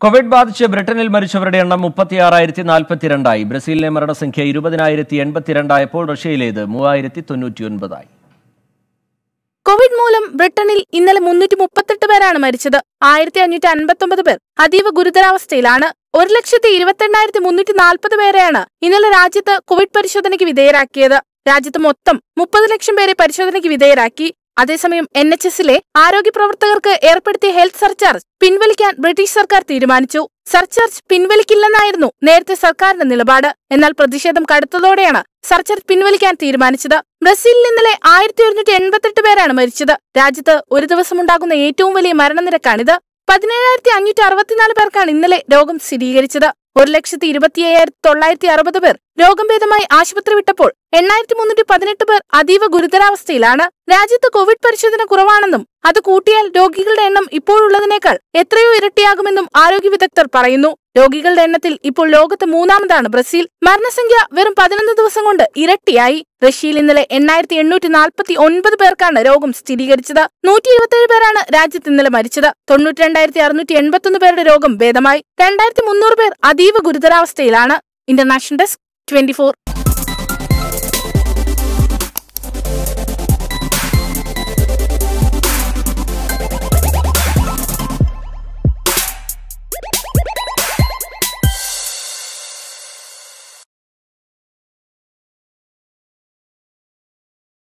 Covid ബാധിച്ച് ബ്രിട്ടനിൽ മരിച്ചവരുടെ എണ്ണം മുപ്പത്തിയാറായിരത്തി നാൽപ്പത്തിരണ്ടായി ബ്രസീലിലെ മരണസംഖ്യ ഇരുപതിനായിരത്തി എൺപത്തിരണ്ടായപ്പോൾ റഷ്യയിലേത് മൂവായിരത്തി തൊണ്ണൂറ്റിയൊൻപതായി കോവിഡ് മൂലം ബ്രിട്ടനിൽ ഇന്നലെ മുന്നൂറ്റി മുപ്പത്തെട്ട് പേരാണ് മരിച്ചത് ആയിരത്തി അഞ്ഞൂറ്റി അൻപത്തൊമ്പത് പേർ അതീവ ഗുരുതരാവസ്ഥയിലാണ് ഒരു ലക്ഷത്തി ഇരുപത്തെണ്ണായിരത്തി മുന്നൂറ്റി നാൽപ്പത് പേരെയാണ് ഇന്നലെ രാജ്യത്ത് കോവിഡ് പരിശോധനയ്ക്ക് വിധേയരാക്കിയത് രാജ്യത്ത് മൊത്തം മുപ്പത് ലക്ഷം പേരെ പരിശോധനയ്ക്ക് വിധേയരാക്കി അതേസമയം എൻ എച്ച് എസിലെ ആരോഗ്യ പ്രവർത്തകർക്ക് ഏർപ്പെടുത്തിയ ഹെൽത്ത് സർചാർജ് പിൻവലിക്കാൻ ബ്രിട്ടീഷ് സർക്കാർ തീരുമാനിച്ചു സർചാർജ് പിൻവലിക്കില്ലെന്നായിരുന്നു നേരത്തെ സർക്കാരിന്റെ നിലപാട് എന്നാൽ പ്രതിഷേധം കടുത്തതോടെയാണ് സർചാർജ് പിൻവലിക്കാൻ തീരുമാനിച്ചത് ബ്രസീലിൽ ഇന്നലെ ആയിരത്തി ഒരുന്നൂറ്റി എൺപത്തെട്ട് പേരാണ് മരിച്ചത് രാജ്യത്ത് ഒരു ദിവസമുണ്ടാകുന്ന ഏറ്റവും വലിയ മരണനിരക്കാണിത് പതിനേഴായിരത്തി അഞ്ഞൂറ്റി അറുപത്തിനാല് പേർക്കാണ് ഇന്നലെ രോഗം സ്ഥിരീകരിച്ചത് ഒരു ലക്ഷത്തി ഇരുപത്തി അയ്യായിരത്തി തൊള്ളായിരത്തി അറുപത് പേർ രോഗം ഭേദമായി ആശുപത്രി വിട്ടപ്പോൾ എണ്ണായിരത്തി മുന്നൂറ്റി പതിനെട്ട് പേർ അതീവ ഗുരുതരാവസ്ഥയിലാണ് രാജ്യത്ത് കോവിഡ് പരിശോധന കുറവാണെന്നും അത് കൂട്ടിയാൽ രോഗികളുടെ എണ്ണം ഇപ്പോഴുള്ളതിനേക്കാൾ എത്രയോ ഇരട്ടിയാകുമെന്നും ആരോഗ്യ വിദഗ്ധർ പറയുന്നു രോഗികളുടെ എണ്ണത്തിൽ ഇപ്പോൾ ലോകത്ത് മൂന്നാമതാണ് ബ്രസീൽ മരണസംഖ്യ വെറും പതിനൊന്ന് ദിവസം കൊണ്ട് ഇരട്ടിയായി റഷ്യയിൽ ഇന്നലെ എണ്ണായിരത്തി എണ്ണൂറ്റി നാൽപ്പത്തി ഒൻപത് പേർക്കാണ് രോഗം സ്ഥിരീകരിച്ചത് നൂറ്റി ഇരുപത്തിയേഴ് പേരാണ് രാജ്യത്ത് ഇന്നലെ മരിച്ചത് തൊണ്ണൂറ്റി രണ്ടായിരത്തി അറുന്നൂറ്റി എൺപത്തൊന്ന് പേരുടെ രോഗം ഭേദമായി രണ്ടായിരത്തി മുന്നൂറ് പേർ അതീവ ഗുരുതരാവസ്ഥയിലാണ് ഇന്റർനാഷണൽ ഡെസ്ക് ട്വന്റി